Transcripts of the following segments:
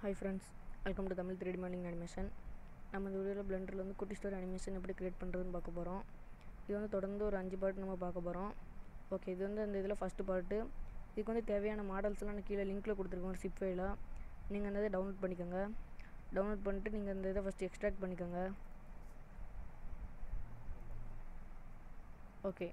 hi friends welcome to Tamil three D morning animation நம்ம இந்த வீடியோவில் பிளெண்டரில் வந்து குட்டி ஸ்டோரி அனிமேஷன் எப்படி க்ரியேட் பண்ணுறதுன்னு பார்க்க போகிறோம் இது வந்து தொடர்ந்து ஒரு அஞ்சு பார்ட் நம்ம பார்க்க போகிறோம் ஓகே இது வந்து அந்த இதில் ஃபஸ்ட்டு பார்ட்டு இதுக்கு வந்து தேவையான மாடல்ஸ்லாம் நான் கீழே லிங்க்கில் கொடுத்துருக்கேன் ஒரு சிப் ஃபைலாக நீங்கள் அந்த இதை டவுன்லோட் பண்ணிக்கோங்க டவுன்லோட் பண்ணிட்டு நீங்கள் அந்த இதை ஃபஸ்ட்டு எக்ஸ்ட்ராக்ட் பண்ணிக்கோங்க ஓகே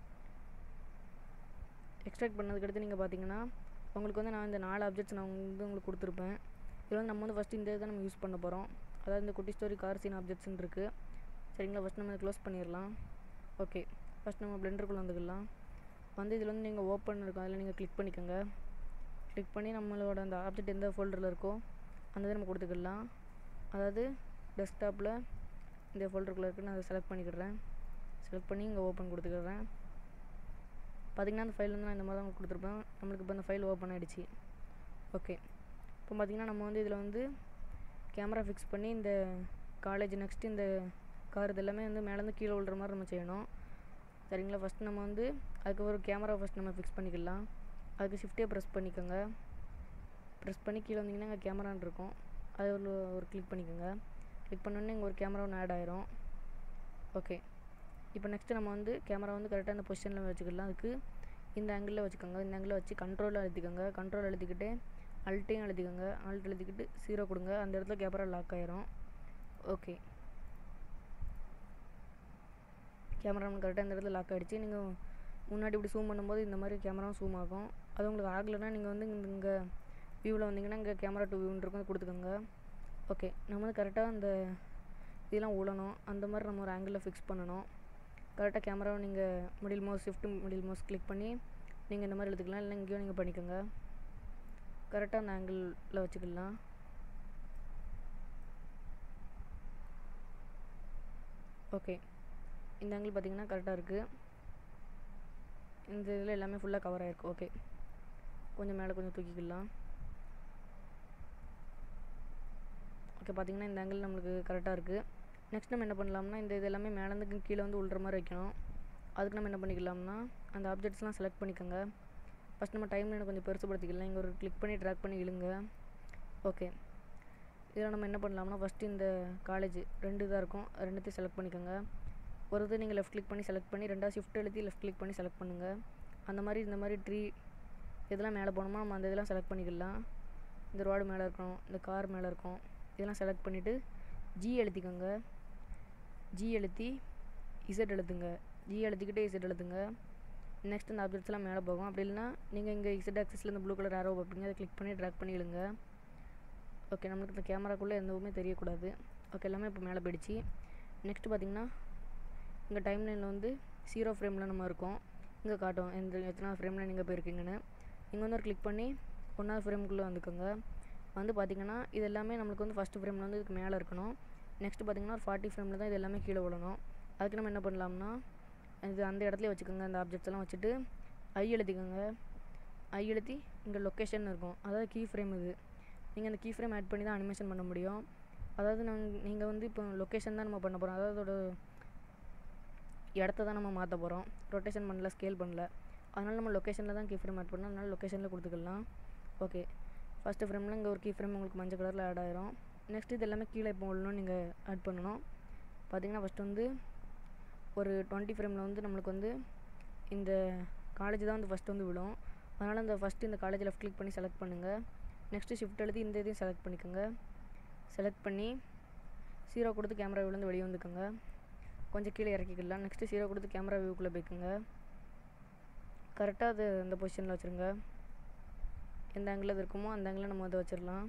எக்ஸ்ட்ராக்ட் பண்ணதுக்கடுத்து நீங்கள் பார்த்தீங்கன்னா உங்களுக்கு வந்து நான் இந்த நாலு ஆப்ஜெக்ட்ஸ் நான் வந்து உங்களுக்கு கொடுத்துருப்பேன் இதில் வந்து நம்ம வந்து ஃபஸ்ட்டு இந்த இதை நம்ம யூஸ் பண்ண போகிறோம் அதாவது இந்த குட்டி ஸ்டோரி கார் சீன் ஆப்ஜெக்ட்ஸ்னு இருக்குது சரிங்களா ஃபஸ்ட் நம்ம க்ளோஸ் பண்ணிடலாம் ஓகே ஃபஸ்ட் நம்ம பிளெண்டருக்குள்ளே வந்துக்கலாம் வந்து இதில் வந்து நீங்கள் ஓப்பன் இருக்கும் அதில் நீங்கள் கிளிக் பண்ணிக்கோங்க கிளிக் பண்ணி நம்மளோட அந்த ஆப்ஜெக்ட் எந்த ஃபோல்டரில் இருக்கோ அந்த இதை நம்ம கொடுத்துக்கலாம் அதாவது டெஸ்க்டாப்பில் இந்த ஃபோல்டருக்குள்ளே இருக்குது நான் அதை செலக்ட் பண்ணிக்கிறேன் செலக்ட் பண்ணி இங்கே ஓப்பன் கொடுத்துக்கிறேன் பார்த்திங்கன்னா அந்த ஃபைல் வந்து நான் இந்த மாதிரி தான் கொடுத்துருப்பேன் நம்மளுக்கு இப்போ அந்த ஃபைல் ஓப்பன் ஆகிடுச்சு ஓகே இப்போ பார்த்திங்கன்னா நம்ம வந்து இதில் வந்து கேமரா ஃபிக்ஸ் பண்ணி இந்த காலேஜ் நெக்ஸ்ட்டு இந்த கார் இது எல்லாமே வந்து மேலேருந்து கீழே விழுற மாதிரி நம்ம செய்யணும் சரிங்களா ஃபஸ்ட் நம்ம வந்து அதுக்கு ஒரு கேமரா ஃபஸ்ட் நம்ம ஃபிக்ஸ் பண்ணிக்கலாம் அதுக்கு ஷிஃப்ட்டே ப்ரெஸ் பண்ணிக்கோங்க ப்ரெஸ் பண்ணி கீழே வந்தீங்கன்னா அங்கே கேமரான்னு இருக்கும் அது ஒரு ஒரு கிளிக் பண்ணிக்கோங்க கிளிக் பண்ணோன்னே இங்கே ஒரு கேமரா ஒன்று ஆட் ஆயிரும் ஓகே இப்போ நெக்ஸ்ட்டு நம்ம வந்து கேமரா வந்து கரெக்டாக இந்த பொசிஷனில் வச்சுக்கலாம் அதுக்கு இந்த ஆங்கிளில் வச்சுக்கோங்க இந்த ஆங்கிளில் வச்சு கண்ட்ரோலில் அழுத்திக்கோங்க கண்ட்ரோல் அழுத்திக்கிட்டு அல்ட்டையும் அழுத்திக்கோங்க அல்ட் அழுத்திக்கிட்டு ஜீரோ கொடுங்க அந்த இடத்துல கேமரா லாக் ஆயிரும் ஓகே கேமரா நம்ம கரெக்டாக இந்த இடத்துல லாக் ஆகிடுச்சு நீங்கள் முன்னாடி இப்படி ஜூம் பண்ணும்போது இந்த மாதிரி கேமராவும் ஜூம் ஆகும் அது உங்களுக்கு ஆகலைன்னா நீங்கள் வந்து இங்கே வியூவில் வந்தீங்கன்னா இங்கே கேமரா டூ வியூன்னு இருக்கும் கொடுத்துக்கோங்க ஓகே நம்ம வந்து கரெக்டாக அந்த இதெல்லாம் உழணும் அந்த மாதிரி நம்ம ஒரு ஆங்கிளில் ஃபிக்ஸ் பண்ணணும் கரெக்டாக கேமராவை நீங்கள் மிடில் மோஸ் ஷிஃப்ட் மிடில் மோஸ் கிளிக் பண்ணி நீங்கள் இந்த மாதிரி எடுத்துக்கலாம் இல்லை இங்கேயும் நீங்கள் பண்ணிக்கோங்க கரெக்டாக அந்த ஆங்கிளில் வச்சுக்கலாம் ஓகே இந்த ஆங்கிள் பார்த்திங்கன்னா கரெக்டாக இருக்குது இந்த இதில் எல்லாமே ஃபுல்லாக கவர் ஆகிருக்கு ஓகே கொஞ்சம் மேலே கொஞ்சம் தூக்கிக்கலாம் ஓகே பார்த்திங்கன்னா இந்த ஆங்கிள் நம்மளுக்கு கரெக்டாக இருக்குது நெக்ஸ்ட் நம்ம என்ன பண்ணலாம்னா இந்த இது எல்லாமே மேலேருந்து கீழே வந்து உள்ற மாதிரி வைக்கணும் அதுக்கு நம்ம என்ன பண்ணிக்கலாம்னா அந்த ஆப்ஜெக்ட்ஸ்லாம் செலக்ட் பண்ணிக்கோங்க ஃபஸ்ட் நம்ம டைம் லைனை கொஞ்சம் பெருசுப்படுத்திக்கலாம் இங்கே ஒரு கிளிக் பண்ணி ட்ராக் பண்ணி இழுங்க ஓகே இதில் நம்ம என்ன பண்ணலாம்னா ஃபஸ்ட்டு இந்த காலேஜ் ரெண்டு இதாக இருக்கும் ரெண்டுத்தையும் செலக்ட் பண்ணிக்கோங்க ஒரு இது நீங்கள் லெஃப்ட் கிளிக் பண்ணி செலக்ட் பண்ணி ரெண்டாவது ஷிஃப்ட் எழுதி லெஃப்ட் கிளிக் பண்ணி செலக்ட் பண்ணுங்கள் அந்த மாதிரி இந்த மாதிரி ட்ரீ இதெல்லாம் மேலே போனோமா நம்ம அந்த இதெல்லாம் செலக்ட் பண்ணிக்கலாம் இந்த ரோடு மேலே இருக்கணும் இந்த கார் மேலே இருக்கும் இதெல்லாம் செலக்ட் பண்ணிவிட்டு ஜி எழுத்திக்கோங்க ஜி எழுத்தி இசட் எழுத்துங்க ஜி எழுத்திக்கிட்டே இசட் எழுத்துங்க நெக்ஸ்ட் இந்த ஆப்ஜெக்ட்ஸ்லாம் மேலே போகும் அப்படி இல்லைனா நீங்கள் இங்கே இசட் ஆக்சஸில் இந்த ப்ளூ கலர் ஆரோ பார்ப்பீங்க அதை கிளிக் பண்ணி ட்ராக் பண்ணி இழுங்க ஓகே நம்மளுக்கு இந்த கேமராக்குள்ளே எதுவுமே தெரியக்கூடாது ஓகே எல்லாமே இப்போ மேலே போயிடுச்சு நெக்ஸ்ட்டு பார்த்திங்கன்னா இங்கே டைம் லைனில் வந்து ஜீரோ ஃப்ரேமில் நம்ம இருக்கோம் இங்கே காட்டும் எந்த எத்தனாவது ஃப்ரேமில் நீங்கள் போயிருக்கீங்கன்னு இங்கே வந்து ஒரு கிளிக் பண்ணி ஒன்றாவது ஃப்ரேமுக்குள்ளே வந்துக்கோங்க வந்து பார்த்திங்கன்னா இது எல்லாமே நம்மளுக்கு வந்து ஃபஸ்ட்டு ஃப்ரேமில் வந்து இதுக்கு மேலே இருக்கணும் நெக்ஸ்ட்டு பார்த்திங்கன்னா ஒரு ஃபார்ட்டி ஃப்ரேமில் தான் இது எல்லாமே கீழே விழணும் அதுக்கு நம்ம என்ன பண்ணலாம்னா இது அந்த இடத்துல வச்சுக்கோங்க அந்த ஆப்ஜெக்ட்ஸ் எல்லாம் வச்சுட்டு ஐ எழுதிக்கோங்க ஐ எழுத்தி இங்கே லொக்கேஷன் இருக்கும் அதாவது கீ ஃப்ரேம் இது நீங்கள் அந்த கீ ஃப்ரேம் ஆட் பண்ணி தான் அனிமேஷன் பண்ண முடியும் அதாவது நாங்கள் நீங்கள் வந்து இப்போ லொக்கேஷன் தான் நம்ம பண்ண போகிறோம் அதாவது அதோட இடத்த தான் நம்ம மாற்ற போகிறோம் ரொட்டேஷன் பண்ணல ஸ்கேல் பண்ணல அதனால் நம்ம லொக்கேஷனில் தான் கீ ஃப்ரேம் ஆட் பண்ணோம் அதனால் லொக்கேஷனில் கொடுத்துக்கலாம் ஓகே ஃபஸ்ட்டு ஃப்ரேமில் இங்கே ஒரு கீ ஃப்ரேம் உங்களுக்கு மஞ்சள் கலரில் ஆட் ஆயிரும் நெக்ஸ்ட் இது எல்லாமே கீழே இப்போ விழணும் நீங்கள் ஆட் பண்ணணும் பார்த்தீங்கன்னா ஃபஸ்ட்டு வந்து ஒரு டுவெண்ட்டி ஃப்ரேமில் வந்து நம்மளுக்கு வந்து இந்த காலேஜ் தான் வந்து ஃபஸ்ட்டு வந்து விழும் அதனால் அந்த ஃபஸ்ட்டு இந்த காலேஜ் லெஃப்ட் கிளிக் பண்ணி செலக்ட் பண்ணுங்கள் நெக்ஸ்ட்டு ஷிஃப்ட் எழுதி இந்த இதையும் செலக்ட் பண்ணிக்கோங்க செலக்ட் பண்ணி ஜீரோ கொடுத்து கேமரா விழுந்து வெளியே வந்துக்கோங்க கொஞ்சம் கீழே இறக்கிக்கலாம் நெக்ஸ்ட்டு ஜீரோ கொடுத்து கேமரா வியூக்குள்ளே போய்க்குங்க கரெக்டாக அது அந்த பொசிஷனில் வச்சுருங்க எந்த ஆங்கிளில் அது இருக்குமோ அந்த ஆங்கிளில் நம்ம அதை வச்சிடலாம்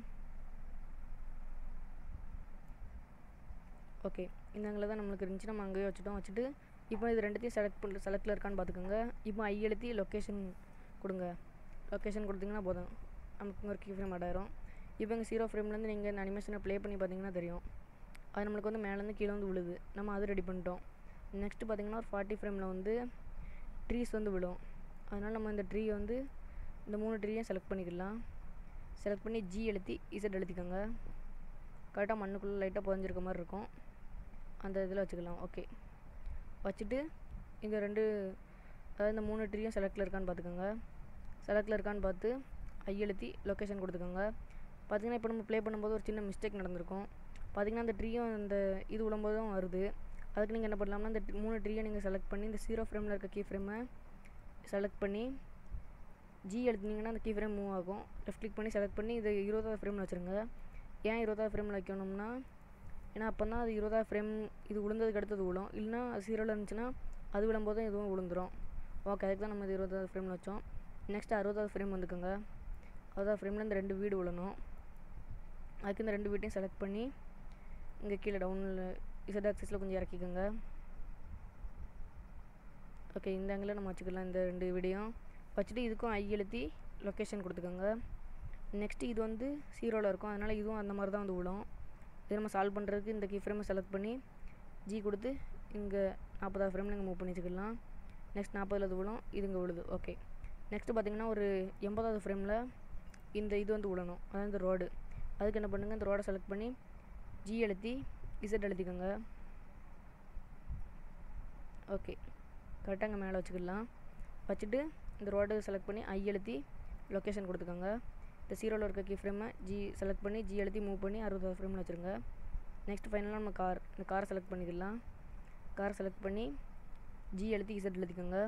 ஓகே இந்த ஆங்கிளில் தான் நம்மளுக்கு இருந்துச்சு நம்ம அங்கேயே வச்சுட்டோம் வச்சுட்டு இப்போ இது ரெண்டுத்தையும் செலக்ட் பண்ணி செலக்டில் இருக்கான்னு பார்த்துக்கோங்க இப்போ ஐ எழுத்தி லொக்கேஷன் கொடுங்க லொக்கேஷன் கொடுத்தீங்கன்னா போதும் நமக்கு ஒரு கீ ஃப்ரேம் ஆட் ஆயிரும் இப்போ இங்கே ஜீரோ ஃப்ரேம்லேருந்து நீங்கள் இந்த அனிமேஷனை ப்ளே பண்ணி பார்த்தீங்கன்னா தெரியும் அது நம்மளுக்கு வந்து மேலேருந்து கீழே வந்து விழுது நம்ம அது ரெடி பண்ணிட்டோம் நெக்ஸ்ட்டு பார்த்திங்கன்னா ஒரு ஃபார்ட்டி ஃப்ரேமில் வந்து ட்ரீஸ் வந்து விழும் அதனால் நம்ம இந்த ட்ரீ வந்து இந்த மூணு ட்ரீயும் செலக்ட் பண்ணிக்கலாம் செலக்ட் பண்ணி ஜி எழுத்தி இசட் எழுத்திக்கோங்க கரெக்டாக மண்ணுக்குள்ளே லைட்டாக புதஞ்சிருக்க மாதிரி இருக்கும் அந்த இதில் வச்சுக்கலாம் ஓகே வச்சுட்டு இங்கே ரெண்டு அதாவது இந்த மூணு ட்ரீயும் செலக்டில் இருக்கான்னு பார்த்துக்கோங்க செலக்டில் இருக்கான்னு பார்த்து ஐ எழுத்தி லொக்கேஷன் கொடுத்துக்கோங்க பார்த்தீங்கன்னா இப்போ நம்ம ப்ளே பண்ணும்போது ஒரு சின்ன மிஸ்டேக் நடந்திருக்கும் பார்த்தீங்கன்னா அந்த ட்ரீயும் அந்த இது விழும்போதும் வருது அதுக்கு நீங்கள் என்ன பண்ணலாம்னா இந்த மூணு ட்ரீயை நீங்கள் செலக்ட் பண்ணி இந்த ஜீரோ ஃப்ரேமில் இருக்க கீ ஃப்ரேமை செலக்ட் பண்ணி ஜி எடுத்தீங்கன்னா அந்த கீ ஃப்ரேம் மூவ் ஆகும் லெஃப்ட் கிளிக் பண்ணி செலக்ட் பண்ணி இது இருபதாவது ஃப்ரேமில் வச்சுருங்க ஏன் இருபதாவது ஃப்ரேமில் வைக்கணும்னா ஏன்னா அப்போ தான் அது இருபதாவது ஃப்ரேம் இது விழுந்ததுக்கு அடுத்தது விழும் இல்லைனா ஜீரோவில் இருந்துச்சுன்னா அது விழும்போதும் இதுவும் விழுந்துரும் ஓகே அதுக்கு தான் நம்ம இது இருபதாவது ஃப்ரேமில் வச்சோம் நெக்ஸ்ட் அறுபதாவது ஃப்ரேம் வந்துக்குங்க அறுபதாவது ஃப்ரேமில் இந்த ரெண்டு வீடு விழணும் அதுக்கு இந்த ரெண்டு வீட்டையும் செலக்ட் பண்ணி இங்கே கீழே டவுனில் இசட் ஆக்சிஸில் கொஞ்சம் இறக்கிக்கோங்க ஓகே இந்த ஆங்கிளில் நம்ம வச்சுக்கலாம் இந்த ரெண்டு வீடியும் வச்சுட்டு இதுக்கும் ஐ எழுத்தி லொக்கேஷன் கொடுத்துக்கோங்க நெக்ஸ்ட்டு இது வந்து ஜீரோவில் இருக்கும் அதனால் இதுவும் அந்த மாதிரி தான் வந்து விழும் இது நம்ம சால்வ் பண்ணுறதுக்கு இந்த கீ ஃப்ரேமை செலக்ட் பண்ணி ஜி கொடுத்து இங்கே நாற்பதாவது ஃப்ரேம் நீங்கள் மூவ் பண்ணி வச்சுக்கலாம் நெக்ஸ்ட் நாற்பதில் இது விழும் இது இங்கே விழுது ஓகே நெக்ஸ்ட்டு பார்த்தீங்கன்னா ஒரு எண்பதாவது ஃப்ரேமில் இந்த இது வந்து விழணும் அதாவது இந்த ரோடு அதுக்கு என்ன பண்ணுங்கள் இந்த ரோடை செலக்ட் பண்ணி ஜி எழுத்தி இசட் எழுதிக்கோங்க ஓகே கரெக்டாக அங்கே மேலே வச்சுக்கலாம் வச்சுட்டு இந்த ரோடு செலக்ட் பண்ணி ஐ எழுத்தி லொக்கேஷன் கொடுத்துக்கோங்க இந்த ஜீரோவில் இருக்க கீ ஃப்ரேமை ஜி செலக்ட் பண்ணி ஜி எழுத்தி மூவ் பண்ணி அறுபதாவது ஃப்ரேமில் வச்சுருங்க நெக்ஸ்ட் ஃபைனலாக நம்ம கார் இந்த காரை செலக்ட் பண்ணிக்கலாம் கார் செலக்ட் பண்ணி ஜி எழுத்தி இசட் எழுதிக்கோங்க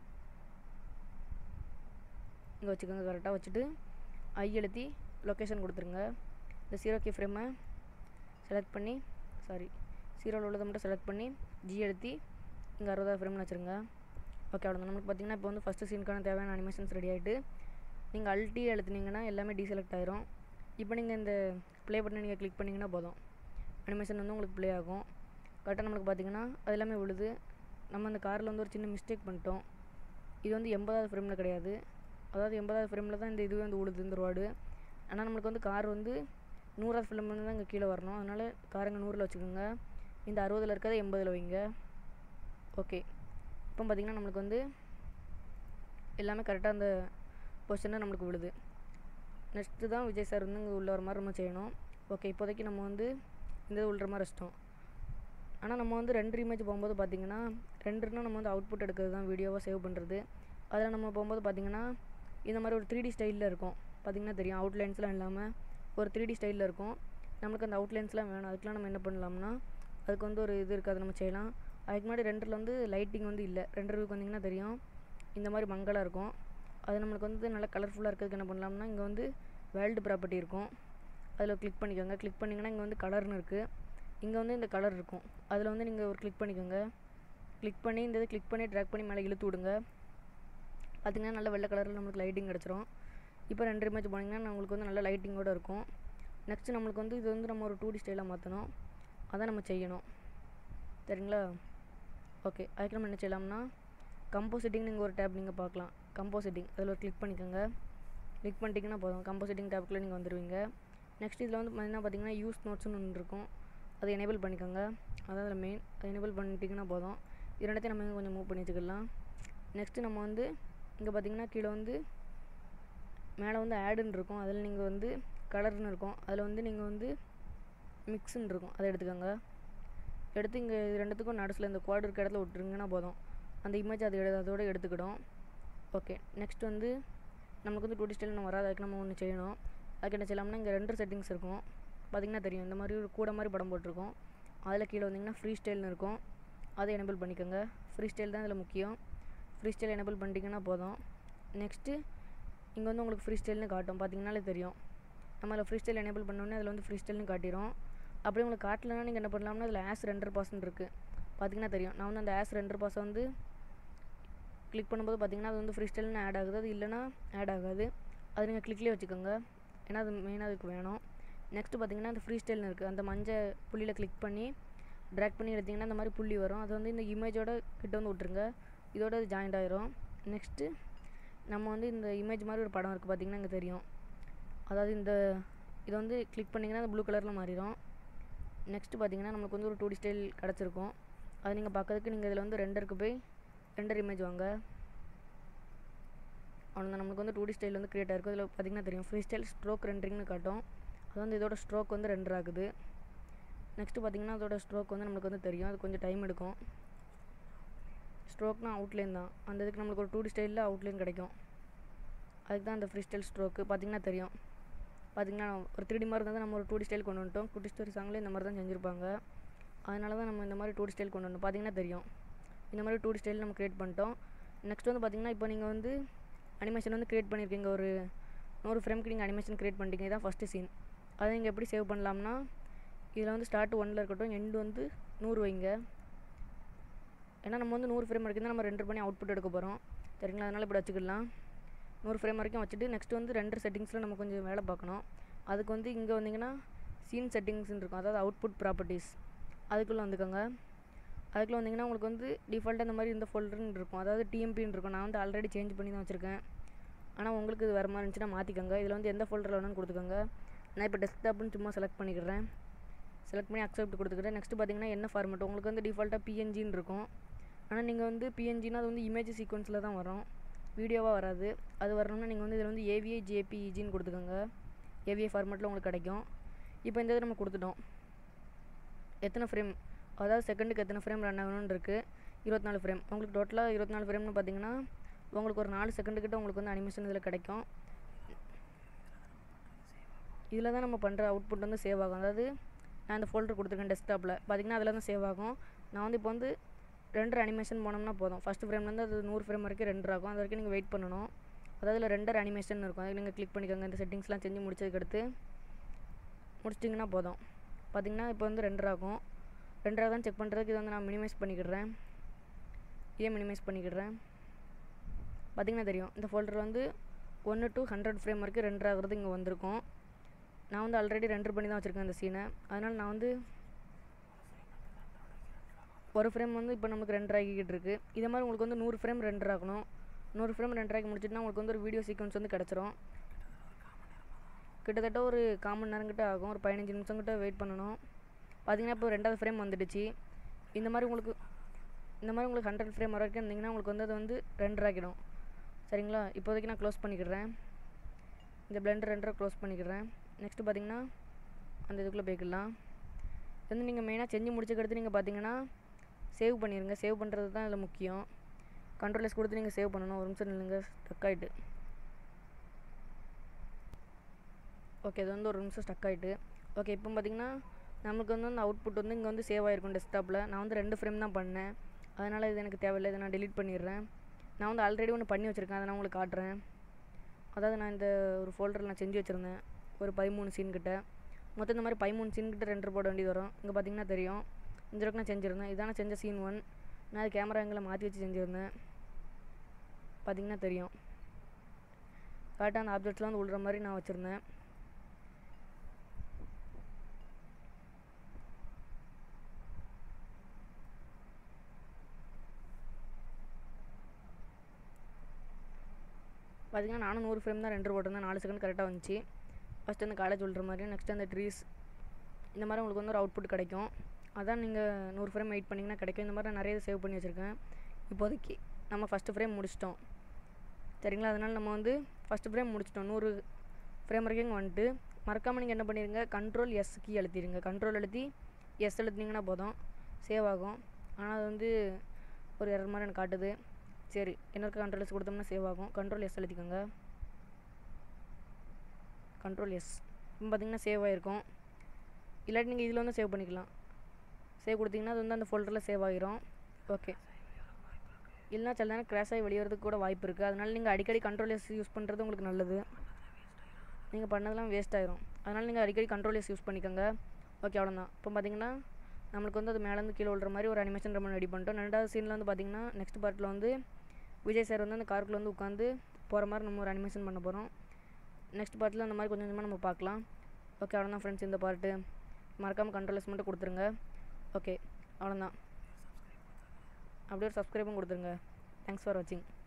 இங்கே வச்சுக்கோங்க கரெக்டாக வச்சுட்டு ஐ எழுத்தி லொக்கேஷன் கொடுத்துருங்க இந்த ஜீரோ கீ ஃப்ரேமை செலக்ட் பண்ணி சாரி ஜீரோவில் உள்ளதை மட்டும் செலக்ட் பண்ணி ஜி எழுத்தி இங்கே அறுபதாவது ஃப்ரேமில் வச்சுருங்க ஓகே அவ்வளோ நமக்கு பார்த்தீங்கன்னா இப்போ வந்து ஃபஸ்ட்டு சீனுக்கான தேவையான அனிமேஷன்ஸ் ரெடி ஆகிட்டு நீங்கள் அல்டி எழுத்துனீங்கன்னா எல்லாமே டீசெலக்ட் ஆயிரும் இப்போ நீங்கள் இந்த ப்ளே பட்டனை நீங்கள் கிளிக் பண்ணிங்கன்னா போதும் அனிமேஷன் வந்து உங்களுக்கு ப்ளே ஆகும் கரெக்டாக நம்மளுக்கு பார்த்தீங்கன்னா அது எல்லாமே விழுது நம்ம அந்த காரில் வந்து ஒரு சின்ன மிஸ்டேக் பண்ணிட்டோம் இது வந்து எண்பதாவது ஃப்ரேமில் கிடையாது அதாவது எண்பதாவது ஃப்ரேமில் தான் இந்த இதுவே வந்து விழுது இந்த ரோடு ஆனால் நம்மளுக்கு வந்து கார் வந்து நூறாவது ஃபிலிம்லேருந்து தான் இங்கே கீழே வரணும் அதனால் காரங்க நூறில் வச்சுக்கோங்க இந்த அறுபதில் இருக்கிறத எண்பதில் வைங்க ஓகே இப்போ பார்த்திங்கன்னா நம்மளுக்கு வந்து எல்லாமே கரெக்டாக அந்த பொசிஷனாக நம்மளுக்கு விழுது நெக்ஸ்ட்டு தான் விஜய் சார் வந்து இங்கே உள்ள வர மாதிரி நம்ம செய்யணும் ஓகே இப்போதைக்கு நம்ம வந்து இந்த இது உள்ள மாதிரி வச்சிட்டோம் ஆனால் நம்ம வந்து ரெண்டு இமேஜ் போகும்போது பார்த்திங்கன்னா ரெண்டுனா நம்ம வந்து அவுட்புட் எடுக்கிறது தான் வீடியோவாக சேவ் பண்ணுறது அதில் நம்ம போகும்போது பார்த்திங்கன்னா இந்த மாதிரி ஒரு த்ரீ டி ஸ்டைலில் இருக்கும் பார்த்திங்கன்னா தெரியும் அவுட்லைன்ஸ்லாம் இல்லாமல் ஒரு த்ரீ டி ஸ்டைலில் இருக்கும் நம்மளுக்கு அந்த அவுட்லைன்ஸ்லாம் வேணும் அதுக்கெலாம் நம்ம என்ன பண்ணலாம்னா அதுக்கு வந்து ஒரு இது இருக்குது அதை நம்ம செய்யலாம் அதுக்கு முன்னாடி ரெண்டரில் வந்து லைட்டிங் வந்து இல்லை ரெண்டருக்கு வந்திங்கன்னா தெரியும் இந்த மாதிரி மங்கலாக இருக்கும் அது நம்மளுக்கு வந்து நல்லா கலர்ஃபுல்லாக இருக்கிறதுக்கு என்ன பண்ணலாம்னா இங்கே வந்து வேர்ல்டு ப்ராப்பர்ட்டி இருக்கும் அதில் கிளிக் பண்ணிக்கோங்க கிளிக் பண்ணிங்கன்னா இங்கே வந்து கலர்னு இருக்குது இங்கே வந்து இந்த கலர் இருக்கும் அதில் வந்து நீங்கள் ஒரு கிளிக் பண்ணிக்கோங்க கிளிக் பண்ணி இந்த இது கிளிக் பண்ணி ட்ராக் பண்ணி மேலே இழுத்து விடுங்க பார்த்திங்கன்னா நல்ல வெள்ளை கலரில் நம்மளுக்கு லைட்டிங் கிடச்சிரும் இப்போ ரெண்டு இமேஜ் போனீங்கன்னா நம்மளுக்கு வந்து நல்ல லைட்டிங்கோடு இருக்கும் நெக்ஸ்ட்டு நம்மளுக்கு வந்து இது வந்து நம்ம ஒரு டூ டி ஸ்டைலாக மாற்றணும் அதான் நம்ம செய்யணும் சரிங்களா ஓகே அதுக்கு நம்ம என்ன செய்யலாம்னா கம்போசிட்டிங் நீங்கள் ஒரு டேப் நீங்கள் பார்க்கலாம் கம்போசிட்டிங் அதில் ஒரு கிளிக் பண்ணிக்கோங்க கிளிக் பண்ணிட்டீங்கன்னா போதும் கம்போசிட்டிங் டேப்புக்குள்ளே நீங்கள் வந்துடுவீங்க நெக்ஸ்ட் இதில் வந்து என்ன பார்த்தீங்கன்னா யூஸ் நோட்ஸ்னு ஒன்று இருக்கும் அதை எனேபிள் பண்ணிக்கோங்க அதான் அதில் மெயின் அதை எனேபிள் பண்ணிட்டீங்கன்னா போதும் இது ரெண்டத்தையும் நம்ம கொஞ்சம் மூவ் பண்ணி வச்சுக்கலாம் நெக்ஸ்ட்டு நம்ம வந்து இங்கே பார்த்தீங்கன்னா கீழே வந்து மேலே வந்து ஆடுன்னு இருக்கும் அதில் நீங்கள் வந்து கலர்னு இருக்கும் அதில் வந்து நீங்கள் வந்து மிக்ஸுன்னு இருக்கும் அதை எடுத்துக்கோங்க எடுத்து இங்கே இது ரெண்டுத்துக்கும் நடுசில் இந்த குவாட் இருக்க இடத்துல விட்டுருங்கன்னா போதும் அந்த இமேஜ் அது எடு அதோட எடுத்துக்கிடும் ஓகே நெக்ஸ்ட் வந்து நமக்கு வந்து டூ டி ஸ்டைல் வராது அதுக்கு நம்ம ஒன்று செய்யணும் அதுக்கு என்ன செய்யலாம்னா இங்கே ரெண்டு செட்டிங்ஸ் இருக்கும் பார்த்திங்கன்னா தெரியும் இந்த மாதிரி ஒரு கூட மாதிரி படம் போட்டிருக்கோம் அதில் கீழே வந்திங்கன்னா ஃப்ரீ ஸ்டைல்னு இருக்கும் அதை எனேபிள் பண்ணிக்கோங்க ஃப்ரீ ஸ்டைல் தான் இதில் முக்கியம் ஃப்ரீ ஸ்டைல் எனேபிள் பண்ணிட்டீங்கன்னா போதும் நெக்ஸ்ட்டு இங்கே வந்து உங்களுக்கு ஃப்ரீ ஸ்டைல்னு காட்டும் பார்த்தீங்கன்னாலே தெரியும் நம்ம அதில் ஃப்ரீ ஸ்டைல் எனேபிள் பண்ணோடனே அதில் வந்து ஃப்ரீ ஸ்டைல்னு காட்டிடும் அப்படி உங்களுக்கு காட்டலன்னா நீங்கள் என்ன பண்ணலாம்னா அதில் ஆஸ் ரெண்டர் பாஸ்ன்னு இருக்குது பார்த்தீங்கன்னா தெரியும் நான் வந்து அந்த ஆஸ் ரெண்டர் பாஸை வந்து கிளிக் பண்ணும்போது பார்த்தீங்கன்னா அது வந்து ஃப்ரீ ஸ்டைல்னு ஆட் ஆகுது அது இல்லைனா ஆட் ஆகாது அது நீங்கள் கிளிக்லேயே வச்சுக்கோங்க ஏன்னா அது மெயினாக அதுக்கு வேணும் நெக்ஸ்ட்டு பார்த்தீங்கன்னா அந்த ஃப்ரீ ஸ்டைல்னு இருக்குது அந்த மஞ்சள் புள்ளியில் கிளிக் பண்ணி ட்ராக் பண்ணி எடுத்திங்கன்னா இந்த மாதிரி புள்ளி வரும் அது வந்து இந்த இமேஜோட கிட்ட வந்து விட்ருங்க இதோட அது ஜாயிண்ட் ஆயிரும் நெக்ஸ்ட்டு நம்ம வந்து இந்த இமேஜ் மாதிரி ஒரு படம் இருக்குது பார்த்தீங்கன்னா இங்கே தெரியும் அதாவது இந்த இதை வந்து கிளிக் பண்ணிங்கன்னா அந்த ப்ளூ கலரில் மாறிடும் நெக்ஸ்ட்டு பார்த்தீங்கன்னா நமக்கு வந்து ஒரு டூ டி ஸ்டைல் கிடச்சிருக்கும் அது நீங்கள் பார்க்கறதுக்கு நீங்கள் இதில் வந்து ரெண்டருக்கு போய் ரெண்டர் இமேஜ் வாங்க அவ்வளோதான் நம்மளுக்கு வந்து டூ டி ஸ்டைல் வந்து க்ரியேட் ஆகிருக்கும் இதில் பார்த்தீங்கன்னா தெரியும் ஃப்ரீ ஸ்டைல் ஸ்ட்ரோக் ரெண்டரிங்னு காட்டும் அது வந்து இதோட ஸ்ட்ரோக் வந்து ரெண்டர் ஆகுது நெக்ஸ்ட்டு பார்த்தீங்கன்னா அதோட ஸ்ட்ரோக் வந்து நம்மளுக்கு வந்து தெரியும் அது கொஞ்சம் டைம் எடுக்கும் ஸ்ட்ரோக்னா அவுட்லைன் தான் அந்த இதுக்கு நம்மளுக்கு ஒரு டூ டி ஸ்டைலில் அவுட்லைன் கிடைக்கும் அதுக்கு தான் அந்த ஃப்ரீ ஸ்டைல் ஸ்ட்ரோக்கு பார்த்தீங்கன்னா தெரியும் பார்த்திங்கன்னா ஒரு த்ரீ டி மாதிரி இருந்தால் நம்ம ஒரு டூ டி ஸ்டைல் கொண்டு வந்துட்டோம் குட்டி ஸ்டோரி சாங்லேயும் இந்த மாதிரி தான் செஞ்சுருப்பாங்க அதனால தான் நம்ம இந்த மாதிரி டூ டி ஸ்டைல் கொண்டு வந்தோம் பார்த்தீங்கன்னா தெரியும் இந்த மாதிரி டூ டி ஸ்டைல் நம்ம க்ரியேட் பண்ணிட்டோம் நெக்ஸ்ட் வந்து பார்த்திங்கன்னா இப்போ நீங்கள் வந்து அனிமேஷன் வந்து க்ரியேட் பண்ணியிருக்கீங்க ஒரு நூறு ஃப்ரேம்க்கு நீங்கள் அனிமேஷன் க்ரியேட் பண்ணிட்டீங்க இதான் ஃபஸ்ட்டு சீன் அதை நீங்கள் எப்படி சேவ் பண்ணலாம்னா இதில் வந்து ஸ்டார்ட் ஒன்னில் இருக்கட்டும் எண்டு வந்து நூறு வைங்க ஏன்னா நம்ம வந்து நூறு ஃப்ரேம் வரைக்கும் தான் நம்ம ரெண்டர் பண்ணி அவுட்புட் எடுக்க போகிறோம் சரிங்களா அதனால் இப்படி வச்சுக்கலாம் நூறு ஃப்ரேம் வரைக்கும் வச்சுட்டு நெக்ஸ்ட் வந்து ரெண்டர் செட்டிங்ஸில் நம்ம கொஞ்சம் வேலை பார்க்கணும் அதுக்கு வந்து இங்கே வந்தீங்கன்னா சீன் செட்டிங்ஸ்னு இருக்கும் அதாவது அவுட்புட் ப்ராப்பர்ட்டிஸ் அதுக்குள்ளே வந்துக்கோங்க அதுக்குள்ளே வந்தீங்கன்னா உங்களுக்கு வந்து டிஃபால்ட்டாக இந்த மாதிரி இந்த ஃபோல்டர்னு இருக்கும் அதாவது டிஎம்பின்னு இருக்கும் நான் வந்து ஆல்ரெடி சேஞ்ச் பண்ணி தான் வச்சுருக்கேன் ஆனால் உங்களுக்கு இது வர மாதிரி இருந்துச்சுன்னா மாற்றிக்கோங்க இதில் வந்து எந்த ஃபோல்டரில் வேணும்னு கொடுத்துக்கோங்க நான் இப்போ டெஸ்க்டாப்னு சும்மா செலக்ட் பண்ணிக்கிறேன் செலக்ட் பண்ணி அக்செப்ட் கொடுத்துக்கிறேன் நெக்ஸ்ட் பார்த்தீங்கன்னா என்ன ஃபார்மெட் உங்களுக்கு வந்து டிஃபால்ட்டாக பிஎன்ஜின்னு இருக்கும் ஆனால் நீங்கள் வந்து பிஎன்ஜினா அது வந்து இமேஜ் சீக்வன்ஸில் தான் வரும் வீடியோவாக வராது அது வரணும்னா நீங்கள் வந்து இதில் வந்து ஏவிஐ ஜேபிஇஜின்னு கொடுத்துக்கோங்க ஏவிஐ ஃபார்மெட்டில் உங்களுக்கு கிடைக்கும் இப்போ இந்த இது நம்ம கொடுத்துட்டோம் எத்தனை ஃப்ரேம் அதாவது செகண்டுக்கு எத்தனை ஃப்ரேம் ரன் ஆகணும்னு இருக்குது இருபத்தி நாலு ஃப்ரேம் உங்களுக்கு டோட்டலாக இருபத்தி நாலு ஃப்ரேம்னு பார்த்தீங்கன்னா உங்களுக்கு ஒரு நாலு செகண்டுக்கிட்ட உங்களுக்கு வந்து அனிமேஷன் இதில் கிடைக்கும் இதில் தான் நம்ம பண்ணுற அவுட்புட் வந்து சேவ் ஆகும் அதாவது நான் இந்த ஃபோல்டர் கொடுத்துருக்கேன் டெஸ்க்டாப்பில் பார்த்தீங்கன்னா அதில் தான் சேவ் ஆகும் நான் வந்து இப்போ வந்து ரெண்டர் அனிமேஷன் போனோம்னா போதும் ஃபஸ்ட் ஃப்ரேம்லேருந்து அது நூறு ஃப்ரேம் வரைக்கும் ரெண்டர் ஆகும் அது வரைக்கும் நீங்கள் வெயிட் பண்ணணும் அதாவது இதில் ரெண்டர் அனிமேஷன் இருக்கும் அதுக்கு நீங்கள் கிளிக் பண்ணிக்கோங்க இந்த செட்டிங்ஸ்லாம் செஞ்சு முடிச்சதுக்கடுத்து முடிச்சிட்டிங்கன்னா போதும் பார்த்தீங்கன்னா இப்போ வந்து ரெண்டர் ஆகும் ரெண்டராக தான் செக் பண்ணுறதுக்கு இது வந்து நான் மினிமைஸ் பண்ணிக்கிடுறேன் ஏன் மினிமைஸ் பண்ணிக்கிடுறேன் பார்த்திங்கன்னா தெரியும் இந்த ஃபோல்டர் வந்து ஒன்று டு ஹண்ட்ரட் ஃப்ரேம் வரைக்கும் ரெண்டர் ஆகுறது இங்கே வந்திருக்கும் நான் வந்து ஆல்ரெடி ரெண்டர் பண்ணி தான் வச்சுருக்கேன் இந்த சீனை அதனால் நான் வந்து ஒரு ஃப்ரேம் வந்து இப்போ நமக்கு ரெண்டர் ஆகிக்கிட்டு இருக்குது இதே மாதிரி உங்களுக்கு வந்து நூறு ஃப்ரேம் ரெண்டர் ஆகணும் நூறு ஃப்ரேம் ரெண்டர் ஆகி முடிச்சிட்டுனா உங்களுக்கு வந்து ஒரு வீடியோ சீக்வன்ஸ் வந்து கிடச்சிரும் கிட்டத்தட்ட ஒரு காமன் நேரம் கிட்ட ஆகும் ஒரு பதினஞ்சு நிமிஷம் கிட்ட வெயிட் பண்ணணும் பார்த்தீங்கன்னா இப்போ ரெண்டாவது ஃப்ரேம் வந்துடுச்சு இந்த மாதிரி உங்களுக்கு இந்த மாதிரி உங்களுக்கு ஹண்ட்ரட் ஃப்ரேம் வரைக்கும் இருந்தீங்கன்னா உங்களுக்கு வந்து அது வந்து ரெண்டர் ஆகிடும் சரிங்களா இப்போதைக்கு நான் க்ளோஸ் பண்ணிக்கிறேன் இந்த பிளெண்டர் ரெண்டரை க்ளோஸ் பண்ணிக்கிறேன் நெக்ஸ்ட்டு பார்த்தீங்கன்னா அந்த இதுக்குள்ளே போய்க்கலாம் இது வந்து நீங்கள் மெயினாக செஞ்சு முடிச்சக்கடுத்து நீங்கள் பார்த்தீங்கன்னா சேவ் பண்ணிடுங்க சேவ் பண்ணுறது தான் இதில் முக்கியம் கண்ட்ரோலர்ஸ் கொடுத்து நீங்கள் சேவ் பண்ணணும் ஒரு நிமிஷம் நில்லுங்க ஸ்டக் ஆகிட்டு ஓகே இது வந்து ஒரு நிமிஷம் ஸ்டக் ஆகிட்டு ஓகே இப்போ பார்த்தீங்கன்னா நமக்கு வந்து அந்த அவுட்புட் வந்து இங்கே வந்து சேவ் ஆகிருக்கும் டெஸ்க்டாப்பில் நான் வந்து ரெண்டு ஃப்ரேம் தான் பண்ணேன் அதனால் இது எனக்கு தேவையில்லை இதை நான் டெலீட் பண்ணிடுறேன் நான் வந்து ஆல்ரெடி ஒன்று பண்ணி வச்சுருக்கேன் அதை நான் உங்களுக்கு காட்டுறேன் அதாவது நான் இந்த ஒரு ஃபோல்டரில் நான் செஞ்சு வச்சுருந்தேன் ஒரு பதிமூணு சீன் கிட்ட மொத்தம் இந்த மாதிரி பதிமூணு சீன் கிட்ட ரெண்டர் போட வேண்டியது வரும் இங்கே பார்த்தீங்கன்னா தெரியும் இந்த அளவுக்கு நான் செஞ்சுருந்தேன் இதான செஞ்ச சீன் ஒன் நான் அது கேமரா எங்களை மாற்றி வச்சு செஞ்சுருந்தேன் பார்த்தீங்கன்னா தெரியும் கரெக்டாக அந்த ஆப்ஜெக்ட்ஸ்லாம் வந்து விழுற மாதிரி நான் வச்சுருந்தேன் பார்த்தீங்கன்னா நானும் நூறு ஃப்ரேம் தான் ரெண்டு போட்டிருந்தேன் நாலு செகண்ட் கரெக்டாக வந்துச்சு ஃபஸ்ட்டு அந்த காலேஜ் விழுற மாதிரி நெக்ஸ்ட் அந்த ட்ரீஸ் இந்த மாதிரி உங்களுக்கு வந்து ஒரு அவுட்புட் கிடைக்கும் அதான் நீங்கள் நூறு ஃப்ரேம் வெயிட் பண்ணிங்கன்னா கிடைக்கும் இந்த மாதிரி நான் நிறைய சேவ் பண்ணி வச்சுருக்கேன் இப்போதைக்கு நம்ம ஃபஸ்ட்டு ஃப்ரேம் முடிச்சிட்டோம் சரிங்களா அதனால் நம்ம வந்து ஃபஸ்ட்டு ஃப்ரேம் முடிச்சிட்டோம் நூறு ஃப்ரேம் வரைக்கும் இங்கே வந்துட்டு மறக்காமல் நீங்கள் என்ன பண்ணிடுங்க கண்ட்ரோல் எஸ் கீ அழுத்திடுங்க கண்ட்ரோல் அழுத்தி எஸ் அழுத்தினீங்கன்னா போதும் சேவ் ஆகும் ஆனால் அது வந்து ஒரு எரர் மாதிரி எனக்கு காட்டுது சரி இன்னொரு கண்ட்ரோல் எஸ் கொடுத்தோம்னா சேவ் ஆகும் கண்ட்ரோல் எஸ் அழுத்திக்கோங்க கண்ட்ரோல் எஸ் இப்போ பார்த்தீங்கன்னா சேவ் ஆகிருக்கும் இல்லாட்டி நீங்கள் இதில் வந்து சேவ் பண்ணிக்கலாம் சேவ் கொடுத்தீங்கன்னா அது வந்து அந்த ஃபோல்டரில் சேவ் ஆகிரும் ஓகே இல்லைனா சில நேரம் கிராஷ் ஆகி வெளியே வரதுக்கு கூட வாய்ப்பு இருக்குது அதனால் நீங்கள் அடிக்கடி கண்ட்ரோல் எஸ் யூஸ் பண்ணுறது உங்களுக்கு நல்லது நீங்கள் பண்ணதெல்லாம் வேஸ்ட் ஆயிரும் அதனால் நீங்கள் அடிக்கடி கண்ட்ரோல் எஸ் யூஸ் பண்ணிக்கோங்க ஓகே அவ்வளோதான் இப்போ பார்த்தீங்கன்னா நம்மளுக்கு வந்து அது மேலேருந்து கீழே விழுற மாதிரி ஒரு அனிமேஷன் நம்ம ரெடி பண்ணிட்டோம் ரெண்டாவது சீனில் வந்து பார்த்தீங்கன்னா நெக்ஸ்ட் பார்ட்டில் வந்து விஜய் சார் வந்து அந்த காருக்குள்ளே வந்து உட்காந்து போகிற மாதிரி நம்ம ஒரு அனிமேஷன் பண்ண போகிறோம் நெக்ஸ்ட் பார்ட்டில் அந்த மாதிரி கொஞ்சம் கொஞ்சமாக நம்ம பார்க்கலாம் ஓகே அவ்வளோதான் ஃப்ரெண்ட்ஸ் இந்த பார்ட்டு மறக்காமல் கண்ட்ரோலர்ஸ் மட்டும் கொடுத்துருங்க ஓகே அவ்வளோதான் அப்படியே ஒரு சப்ஸ்கிரைபும் கொடுத்துருங்க தேங்க்ஸ் ஃபார் வாட்சிங்